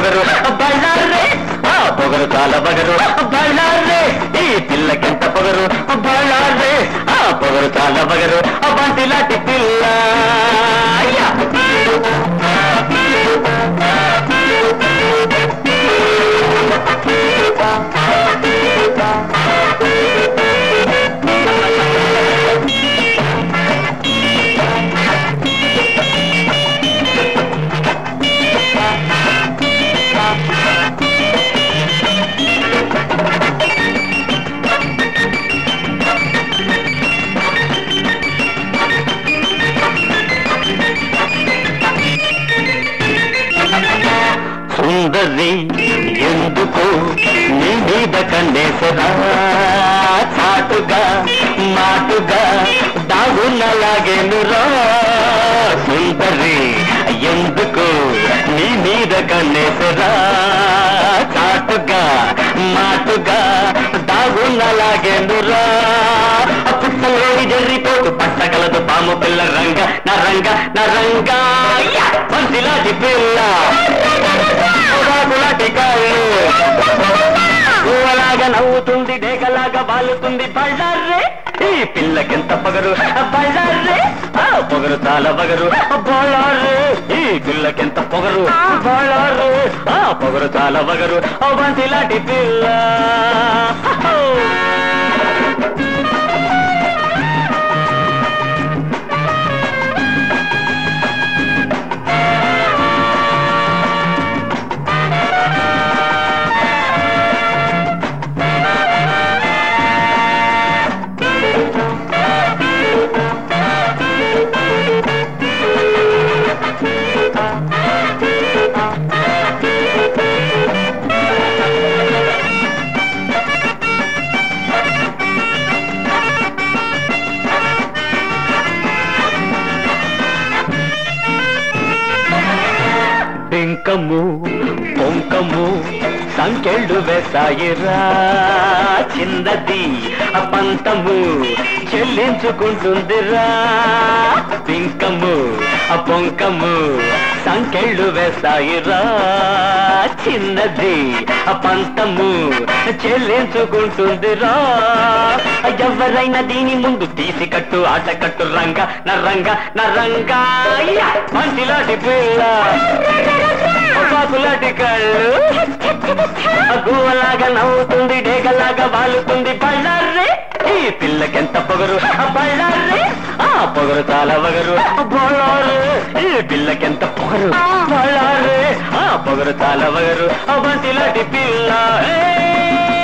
పొగరు బళ్ళారే ఆ పొగరు చాలా పొగరు బళ్ళారే ఈ పిల్లకెంత పొగరు బళ్ళారే ఆ పొగరు చాలా పొగరు బంతి లాంటి పిల్ల అయ్యా. సుందరి ఎందుకు నీ మీద కన్నేసరా చాటుగా మాటుగా దాగున్నలాగేనురా సుందరి ఎందుకు నీ మీద కన్నేసరా చాటుగా మాటుగా దాగున్నలాగేనురా పుట్టలో జర్రిపోతు పట్టగలదు పాము పిల్ల రంగ నా రంగ నా రంగా పంచిలాంటి పిల్ల పొగాకులాంటి కాళ్ళు పువ్వలాగా నవ్వుతుంది డేగలాగా బాలుతుంది బళ్ళారే ఈ పిల్లకెంత పొగరు బళ్ళారే ఆ పొగరు చాలా పొగరు బళ్ళారే ఈ పిల్లకెంత పొగరు బళ్ళారే ఆ పొగరు చాలా పొగరు బంతి లాంటి పిల్ల బింకము పొంకము సంకెళ్ళు వేసాయిరా చిన్నది ఆ పంతము చెల్లించుకుంటుందిరా బింకము ఆ పొంకము సంకెళ్ళు వేసాయిరా చిన్నది ఆ పంతము చెల్లించుకుంటుందిరా ఎవరైనా దీని ముందు తీసి కట్టు ఆట కట్టు రంగ నా రంగ నా రంగా మంచిలాంటి పిల్ల పాకులాంటి కళ్ళు గువ్వలాగా నవ్వుతుంది డేగలాగా వాలుతుంది బళ్ళారే ఈ పిల్లకెంత పొగరు బళ్ళారే ఆ పొగరు చాలా పొగరు బళ్ళారే ఈ పిల్లకెంత పొగరు బళ్ళారే ఆ పొగరు చాలా పొగరు బంతిలాంటి పిల్ల ఏ